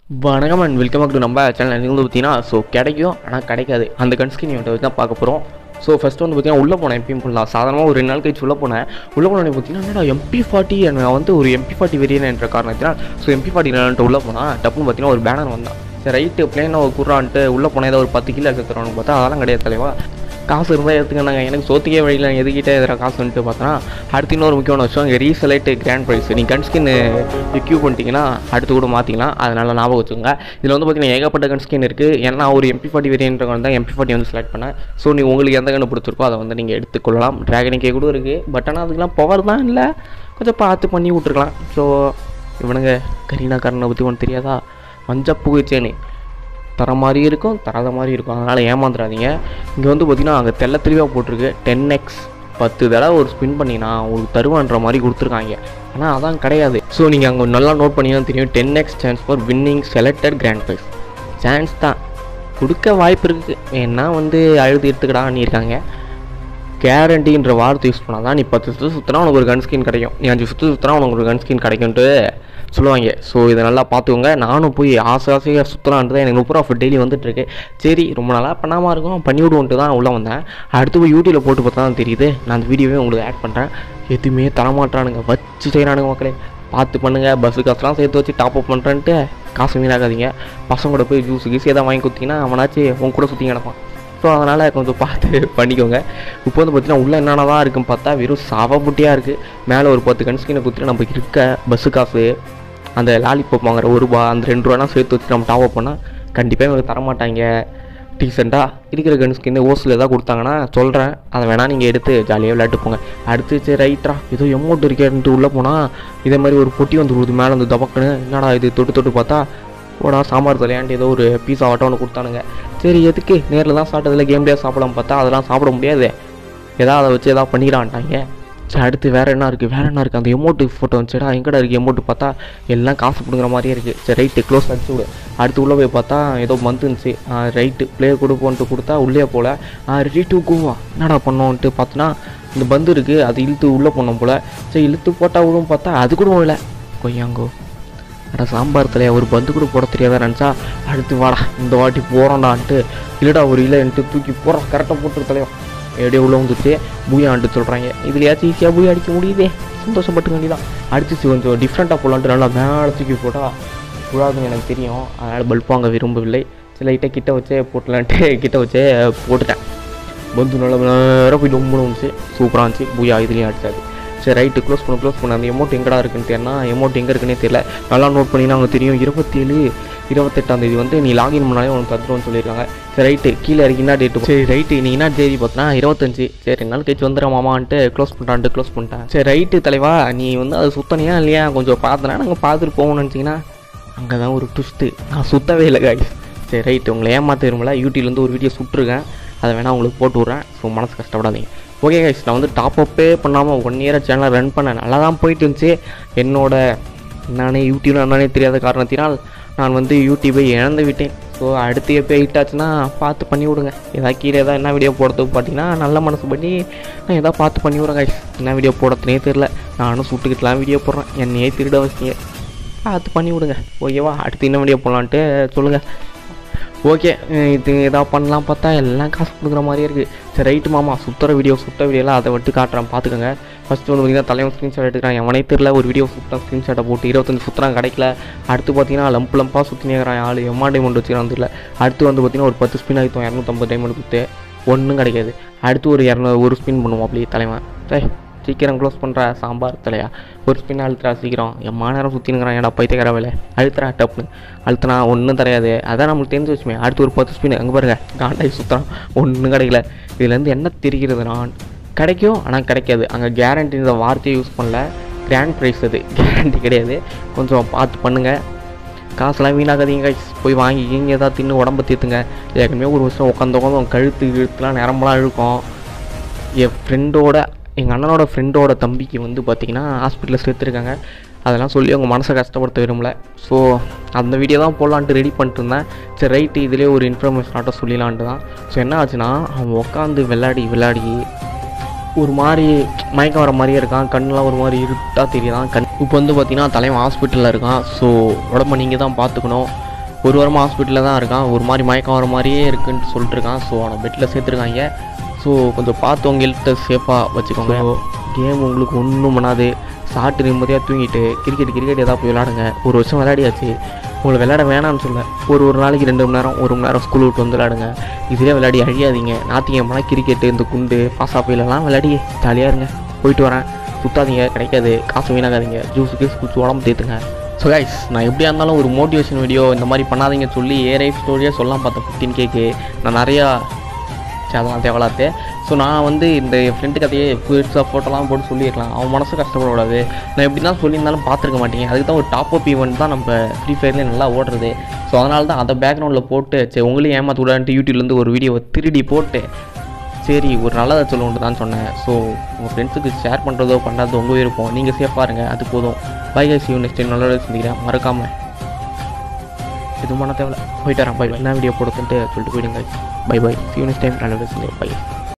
வணக்கம் and welcome back to நம்ம channel நீங்கள் வந்து பார்த்தீங்கன்னா ஸோ கிடைக்கும் ஆனால் கிடைக்காது அந்த கன்ஸ்கின் இவன்ட்ட வச்சு தான் பார்க்க போகிறோம் ஸோ ஃபஸ்ட்டு வந்து பார்த்தீங்கன்னா உள்ளே போனேன் எம்பிஎம் பண்ணலாம் சாதாரணமாக ஒரு ரெண்டு நாள் கழிச்சு உள்ளே போனேன் உள்ளே போனேன் பார்த்தீங்கன்னா என்னடா எம்பி ஃபார்ட்டி நான் வந்து ஒரு எம்பி ஃபார்ட்டி வெறியன் என்ற காரணத்தினால் ஸோ எம்பி ஃபார்ட்டி நான்ட்டு உள்ளே போனால் டப்புன்னு பார்த்தீங்கன்னா ஒரு பேனர் வந்தான் சரி ரைட்டு பிளேனாக ஒரு குர்றான்ட்டு உள்ளே போனேன் ஏதோ ஒரு பத்து கிலோ எடுத்துறோன்னு பார்த்தா அதெல்லாம் கிடையாது தலைவா காசு இருந்தால் எடுத்துக்கணாங்க எனக்கு சோத்துக்கே வழியில் எதுக்கிட்டே எதிராக காசுன்ட்டு பார்த்தோன்னா அடுத்து இன்னொரு முக்கியமான விஷயம் இங்கே ரீசெலைட்டு கிராண்ட் ப்ரைஸ் நீங்கள் கன்ஸ்கின் கியூ பண்ணிட்டீங்கன்னா அடுத்து கூட மாற்றிக்கலாம் அதனால் ஞாபகம் வச்சுக்கோங்க இதில் வந்து பார்த்தீங்கன்னா ஏகப்பட்ட கன்ஸ்கின் இருக்குது ஏன்னா ஒரு எம்பி ஃபார்ட்டி வேரியன்ட் தான் எம்பி ஃபார்ட்டி வந்து செலக்ட் பண்ணேன் ஸோ நீ உங்களுக்கு எந்த கன்று பிடிச்சிருக்கோ அதை வந்து நீங்கள் எடுத்துக்கொள்ளலாம் ட்ராகனிக்கே கூட இருக்குது பட் ஆனால் அதுக்கெலாம் பவர் தான் இல்லை கொஞ்சம் பார்த்து பண்ணி விட்ருக்கலாம் ஸோ இவனுங்க கரீனா காரனை பற்றி ஒன்று தெரியாதா மஞ்சப்பூ சேனி தர மாதிரி இருக்கும் தராத மாதிரி இருக்கும் அதனால் ஏமாந்துடாதீங்க இங்கே வந்து பார்த்தீங்கன்னா அங்கே தெள்ள தெளிவாக போட்டிருக்கு டென் எக்ஸ் பத்து தடவை ஒரு ஸ்பின் பண்ணினா உங்களுக்கு தருவான்ற மாதிரி கொடுத்துருக்காங்க ஆனால் அதான் கிடையாது ஸோ நீங்கள் அங்கே நல்லா நோட் பண்ணிங்கன்னா தெரியும் ten X chance for winning selected grand prize chance தான் கொடுக்க வாய்ப்பு இருக்குது வேணா வந்து அழுது எடுத்துக்கடான்னு இருக்காங்க கேரண்டின்ற வார்த்தை யூஸ் பண்ணால் தான் நீ பத்து சுற்று சுற்றினா உனக்கு ஒரு கன் ஸ்கின் கிடைக்கும் நீ அஞ்சு சுற்று சுற்றினா உனக்கு ஒரு கன் ஸ்கின் கிடைக்கும்ட்டு சொல்லுவாங்க ஸோ இதை நல்லா பார்த்துக்கோங்க நானும் போய் ஆசை ஆசையாக சுற்றலான்ட்டு தான் எனக்கு முப்பது ஆஃபர் டெய்லி வந்துட்டுருக்கு சரி ரொம்ப நாளாக பண்ணாமல் இருக்கும் பண்ணி விடுவோன்ட்டு தான் உள்ளே வந்தேன் அடுத்து போய் யூடியூப்பில் போட்டு பார்த்தா தான் தெரியுது நான் அந்த வீடியோவே உங்களுக்கு ஆட் பண்ணுறேன் எதுவுமே தரமாட்டானுங்க வச்சு செய்கிறானுங்க மக்களே பார்த்து பண்ணுங்கள் பஸ்ஸு காசுலாம் சேர்த்து வச்சு டாப் அப் பண்ணுறேன்ட்டு காசு வீணாக்காதீங்க பசங்க கூட போய் ஜூஸ் கீஸ் எதாவது வாங்கி கொடுத்தீங்கன்னா அவனாச்சு உன் கூட சுற்றி கிடப்பான் ஸோ அதனால் கொஞ்சம் பார்த்து பண்ணிக்கோங்க இப்போ வந்து பார்த்தீங்கன்னா உள்ளே என்னென்ன தான் இருக்குன்னு பார்த்தா வெறும் சாவப்புட்டியாக இருக்குது மேலே ஒரு பத்து கன்ஸ்கினை கொடுத்துட்டு நம்ம இருக்க பஸ்ஸு காசு அந்த லாலிபாப் வாங்குற ஒரு ரூபா அந்த ரெண்டு ரூபாலாம் சேர்த்து வச்சு நம்ம டாப் அப் பண்ணால் கண்டிப்பாக இவங்களுக்கு தரமாட்டாங்க டீசெண்டாக இருக்கிற கன் ஸ்கின் ஓஸில் ஏதாவது கொடுத்தாங்கன்னா சொல்கிறேன் அதை வேணால் நீங்கள் எடுத்து ஜாலியாக விளையாட்டு போங்க அடுத்து சரி ரைட்ரா ஏதோ எமௌண்ட் இருக்கேன்ட்டு உள்ளே போனால் இதே மாதிரி ஒரு பொட்டி வந்து விடுது மேலே வந்து தபக்குன்னு என்னடா இது தொட்டு தொட்டு பார்த்தா போடா சாம்பார் தலையாண்டு ஏதோ ஒரு பீஸா ஆட்டோ ஒன்று கொடுத்தானுங்க சரி எதுக்கு நேரில் தான் சாப்பிட்டதில் கேம்லேயே சாப்பிடலாம் பார்த்தா அதெல்லாம் சாப்பிட முடியாது ஏதாவது அதை வச்சு ஏதாவது பண்ணிக்கலான்ட்டாங்க சரி அடுத்து வேறு என்ன இருக்குது வேறு என்ன இருக்குது அந்த எமௌண்ட்டு ஃபோட்டோ வந்துச்சுடா எங்கடா இருக்குது எமௌண்ட்டு பார்த்தா எல்லாம் காசு பிடுங்குற மாதிரியே இருக்குது சரி ரைட்டு க்ளோஸ் அடிச்சு விடு அடுத்து உள்ளே போய் பார்த்தா ஏதோ மந்த் இருந்துச்சு ரைட்டு பிளேயர் கொடுப்போன்ட்டு கொடுத்தா உள்ளே போல் ரெடி டு கோவா என்னடா பண்ணோன்ட்டு பார்த்தோன்னா இந்த பந்து இருக்குது அது இழுத்து உள்ளே போனோம் போல் சரி இழுத்து போட்டால் விடும் பார்த்தா அது கூட இல்லை கொய்யாங்கோ அட சாம்பார் தலையா ஒரு பந்து கூட போட தெரியாதா நினச்சா அடுத்து வாடா இந்த வாட்டி போகிறோண்டான்ட்டு இல்லைடா ஒரு இல்லைன்ட்டு தூக்கி போடுறோம் கரெக்டாக போட்டு தலையோ எப்படியே உள்ளே வந்துட்டு பூயான்ட்டு சொல்கிறாங்க இதுலையாச்சும் ஈஸியாக பூயா அடிக்க முடியுதே சந்தோஷப்பட்டு வேண்டியதான் அடிச்சு கொஞ்சம் டிஃப்ரெண்ட்டாக போடலான்ட்டு நல்லா மேலே தூக்கி போட்டால் விழாதுன்னு எனக்கு தெரியும் அதனால் பல்ப் வாங்க விரும்பவில்லை சில லைட்டாக கிட்ட வச்சே போட்டலான்ட்டு கிட்ட வச்சே போட்டுட்டேன் பந்து நல்லா நேரம் போய் டொம்முன்னு வந்துச்சு சூப்பராக இருந்துச்சு பூயா இதுலேயும் அடிச்சாது சரி ரைட்டு க்ளோஸ் பண்ண க்ளோஸ் பண்ண அந்த எமௌண்ட் எங்கடா இருக்குன்னு தெரியல எமௌண்ட் எங்கே இருக்குன்னே தெரியல நல்லா நோட் பண்ணினா அவங்க தெரியும் இருபத்தேழு இருபத்தெட்டாம் தேதி வந்து நீ லாகின் பண்ணாலே உனக்கு தந்துருவோம்னு சொல்லியிருக்காங்க சரி ரைட்டு கீழே இறக்கி என்ன டேட்டு சரி ரைட்டு நீ என்ன தேதி பார்த்தனா இருபத்தஞ்சு சரி ரெண்டு நாள் கழிச்சு வந்துடுற மாமான்ட்டு க்ளோஸ் பண்ணிட்டான்ட்டு க்ளோஸ் பண்ணிட்டேன் சரி ரைட்டு தலைவா நீ வந்து அது சுத்தனையா இல்லையா கொஞ்சம் பார்த்தனா நாங்கள் பார்த்துட்டு போகணும்னு நினச்சிங்கன்னா அங்கே தான் ஒரு ட்விஸ்ட்டு நான் சுத்தவே இல்லை காய் சரி ரைட்டு உங்களை ஏமாற்ற விரும்பல யூடியூப்லேருந்து ஒரு வீடியோ சுட்டுருக்கேன் அதை வேணால் உங்களுக்கு போட்டு விட்றேன் ஸோ மனசு கஷ்டப்படாதீங்க ஓகே கைஸ் நான் வந்து டாப் அப்பே பண்ணாமல் ஒன் இயராக சேனலை ரன் பண்ணேன் நல்லா தான் போயிட்டு இருந்துச்சு என்னோட நானே யூடியூப்ல என்னன்னே தெரியாத காரணத்தினால் நான் வந்து யூடியூபை இழந்து விட்டேன் ஸோ அடுத்து எப்போ ஹிட் ஆச்சுன்னா பார்த்து பண்ணி விடுங்க ஏதாவது கீழே ஏதாவது என்ன வீடியோ போடுறதுக்கு பார்த்தீங்கன்னா நல்ல மனசு பண்ணி நான் எதாவது பார்த்து பண்ணி விடுறேன் கைஸ் என்ன வீடியோ போடுறதுனே தெரில நானும் சுட்டுக்கிட்டுலாம் வீடியோ போடுறேன் என்னையே திருட வச்சிங்க பார்த்து பண்ணி விடுங்க ஓகேவா அடுத்து என்ன வீடியோ போடலான்ட்டு சொல்லுங்கள் ஓகே இது எதாவது பண்ணலாம் பார்த்தா எல்லாம் காசு கொடுக்குற மாதிரியே இருக்குது சரி ரைட்டு மாமா சுற்றுற வீடியோ சுத்த வீடியோலாம் அதை விட்டு காட்டுறேன் பார்த்துக்கோங்க ஃபஸ்ட்டு வந்து பார்த்தீங்கன்னா தலைவன் ஸ்க்ரீன்ஷாட் எடுத்துக்கிறான் எவனே தெரில ஒரு வீடியோ சுற்றான் ஸ்க்ரீன்ஷாட்டை போட்டு இருபத்தஞ்சு சுற்றுறான் கிடைக்கல அடுத்து பார்த்தீங்கன்னா லம்ப் லம்பாக சுற்றி நேரான் ஆள் எம்மா டைமண்ட் வச்சுக்கிறான் தெரியல அடுத்து வந்து பார்த்தீங்கன்னா ஒரு பத்து ஸ்பின் ஆகித்தோம் இரநூத்தம்பது டைமண்ட் கொடுத்து ஒன்றும் கிடைக்காது அடுத்து ஒரு இரநூறு ஒரு ஸ்பின் பண்ணுவோம் அப்படியே தலைவன் டேய் சீக்கிரம் க்ளோஸ் பண்ணுற சாம்பார் தலையா ஒரு ஸ்பின் அழுத்துறா சீக்கிரம் எம்மா நேரம் சுற்றினுங்கிறான் ஏடா பைத்தியக்கார வேலை அழுத்துறா டப்புன்னு அழுத்துனா ஒன்றும் தெரியாது அதான் நம்மளுக்கு தெரிஞ்சு வச்சுமே அடுத்து ஒரு பத்து ஸ்பின் அங்கே பாருங்க காண்டாய் சுற்றுறான் ஒன்றும் கிடைக்கல இதுலேருந்து என்ன தெரிகிறது நான் கிடைக்கும் ஆனால் கிடைக்காது அங்கே கேரண்டின்ற வார்த்தையை யூஸ் பண்ணல கிராண்ட் ப்ரைஸ் அது கேரண்டி கிடையாது கொஞ்சம் பார்த்து பண்ணுங்கள் காசுலாம் வீணாகாதீங்க guys. போய் வாங்கி இங்கே ஏதாவது தின்னு உடம்ப தீர்த்துங்க ஏற்கனவே ஒரு வருஷம் உட்காந்து உட்காந்து உன் கழுத்து இழுத்துலாம் நிரம்பலாம் இழுக்கும் என் ஃப்ரெண்டோட எங்கள் அண்ணனோட ஃப்ரெண்டோட தம்பிக்கு வந்து பார்த்திங்கன்னா ஹாஸ்பிட்டலில் சேர்த்துருக்காங்க அதெல்லாம் சொல்லி அவங்க மனசை கஷ்டப்படுத்த விரும்பல ஸோ அந்த வீடியோ தான் போடலான்ட்டு ரெடி பண்ணிட்டு இருந்தேன் சரி ரைட்டு இதிலே ஒரு இன்ஃபர்மேஷன் ஆட்டம் சொல்லிடலான்ட்டு தான் ஸோ என்ன ஆச்சுன்னா அவன் உட்காந்து விளையாடி விளையாடி ஒரு மாதிரி மயக்கம் வர மாதிரியே இருக்கான் கண்ணெலாம் ஒரு மாதிரி இருட்டாக தெரியுதான் கண் இப்போ வந்து பார்த்தீங்கன்னா தலைவன் ஹாஸ்பிட்டலில் இருக்கான் ஸோ உடம்ப நீங்கள் தான் பார்த்துக்கணும் ஒரு வாரமாக ஹாஸ்பிட்டலில் தான் இருக்கான் ஒரு மாதிரி மயக்கம் வர மாதிரியே இருக்குன்னு சொல்லிட்டு இருக்கான் ஸோ அவனை பெட்டில் சேர்த்துருக்காங்க ஸோ கொஞ்சம் பார்த்து உங்கள் ஹெல்த்தை சேஃபாக வச்சுக்கோங்க கேம் உங்களுக்கு ஒன்றும் பண்ணாது சாப்பிட்டு நிம்மதியாக தூங்கிட்டு கிரிக்கெட் கிரிக்கெட் ஏதாவது போய் விளாடுங்க ஒரு வருஷம் விளையாடியாச்சு உங்களை விளையாட வேணாம்னு சொல்ல ஒரு ஒரு நாளைக்கு ரெண்டு மணி நேரம் ஒரு மணி நேரம் ஸ்கூல் விட்டு வந்து விளையாடுங்க இதிலே விளையாடி அழியாதீங்க நாத்திங்கம்னா கிரிக்கெட்டு இந்த குண்டு பாசா பயிலெல்லாம் விளையாடி ஜாலியாக இருங்க போயிட்டு வரேன் சுத்தாதீங்க கிடைக்காது காசு வீணாகாதீங்க ஜூஸ் கீஸ் குடிச்சு உடம்பு தேத்துங்க ஸோ கைஸ் நான் எப்படியா இருந்தாலும் ஒரு மோட்டிவேஷன் வீடியோ இந்த மாதிரி பண்ணாதீங்க சொல்லி ஏ ரைஃப் ஸ்டோரியாக சொல்லலாம் பார்த்தேன் ஃபிஃப்டீன் கேக்கு நான் நிறையா சரி அதெல்லாம் தேவலாத்து ஸோ நான் வந்து இந்த என் ஃப்ரெண்டு கதையே புதுசாக ஃபோட்டோலாம் போட்டு சொல்லியிருக்கலாம் அவன் மனசு கஷ்டப்படக்கூடாது நான் எப்படி தான் சொல்லியிருந்தாலும் பார்த்துருக்க மாட்டேங்க அதுக்கு தான் ஒரு டாப் அப் ஈவெண்ட் தான் நம்ம ஃப்ரீ ஃபயர்லேயே நல்லா ஓடுறது ஸோ அதனால தான் அதை பேக்ரவுண்டில் போட்டு சரி உங்களையும் ஏமாற்ற விடான்ட்டு யூடியூப்லேருந்து ஒரு வீடியோவை திருடி போட்டு சரி ஒரு நல்லதை சொல்லுவோன்ட்டு தான் சொன்னேன் ஸோ உங்கள் ஃப்ரெண்ட்ஸுக்கு ஷேர் பண்ணுறதோ பண்ணுறதோ உங்கள் விருப்பம் நீங்கள் சேஃபாக இருங்க அது போதும் bye guys see next time நல்ல செஞ்சுக்கிறேன் மறக்காமல் எதுவும் பண்ண தேவையில்ல போயிட்டு வரேன் பை என்ன வீடியோ போடுதுன்ட்டு சொல்லிட்டு போயிடுங்க bye bye see next time நல்ல செஞ்சுக்கிறேன் பை